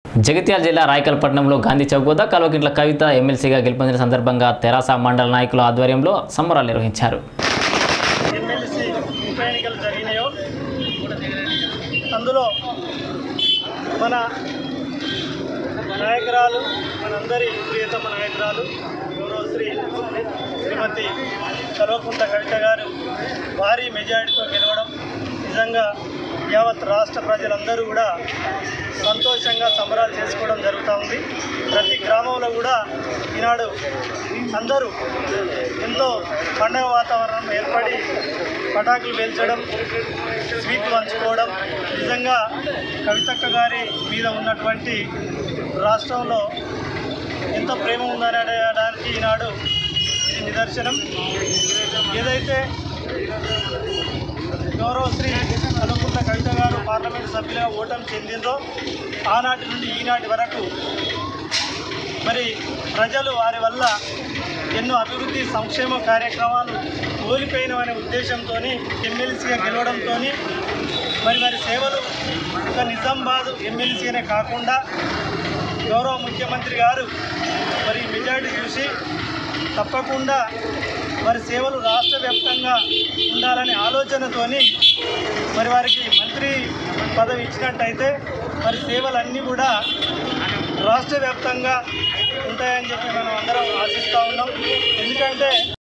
జగిత్యాల జిల్లా రాయకల్పట్నంలో గాంధీ చౌక్ వద్ద కల్వకింట్ల కవిత ఎమ్మెల్సీగా గెలుపొందిన సందర్భంగా తెరాస మండల నాయకుల ఆధ్వర్యంలో సంబరాలు నిర్వహించారు ఎమ్మెల్సీ ఉప ఎన్నికలు జరిగినాయో అందులో మన నాయకురాలు మనందరి ప్రియతమ నాయకురాలు గౌరవశ్రీ శ్రీమతి కల్వకుంట్ల కవిత గారు భారీ మెజారిటీతో గెలవడం నిజంగా యావత్ రాష్ట్ర ప్రజలందరూ కూడా సంతోషంగా సంబరాలు చేసుకోవడం జరుగుతూ ఉంది ప్రతి గ్రామంలో కూడా ఈనాడు అందరూ ఎంతో పండగ వాతావరణం ఏర్పడి పటాకులు పేల్చడం స్వీట్లు పంచుకోవడం నిజంగా కవితక్క గారి మీద ఉన్నటువంటి రాష్ట్రంలో ఎంత ప్రేమ ఉందని అనడానికి ఈనాడు ఇది నిదర్శనం ఏదైతే గౌరవశ్రీ కల్వకుంట్ల కవిత గారు పార్లమెంట్ సభ్యులుగా ఓటమి చెందిందో ఆనాటి నుండి ఈనాటి వరకు మరి ప్రజలు వారి వల్ల ఎన్నో అభివృద్ధి సంక్షేమ కార్యక్రమాలు కోల్పోయినవనే ఉద్దేశంతో ఎమ్మెల్సీగా గెలవడంతో మరి వారి సేవలు ఒక నిజామాబాద్ ఎమ్మెల్సీనే కాకుండా గౌరవ ముఖ్యమంత్రి గారు మరి మెజారిటీ చూసి తప్పకుండా వారి సేవలు రాష్ట్ర వ్యాప్తంగా ఉండాలనే ఆలోచనతోని మరి వారికి మంత్రి పదవి ఇచ్చినట్టయితే మరి సేవలన్నీ కూడా రాష్ట్ర వ్యాప్తంగా ఉంటాయని చెప్పి మనం అందరం ఆశిస్తూ ఉన్నాం ఎందుకంటే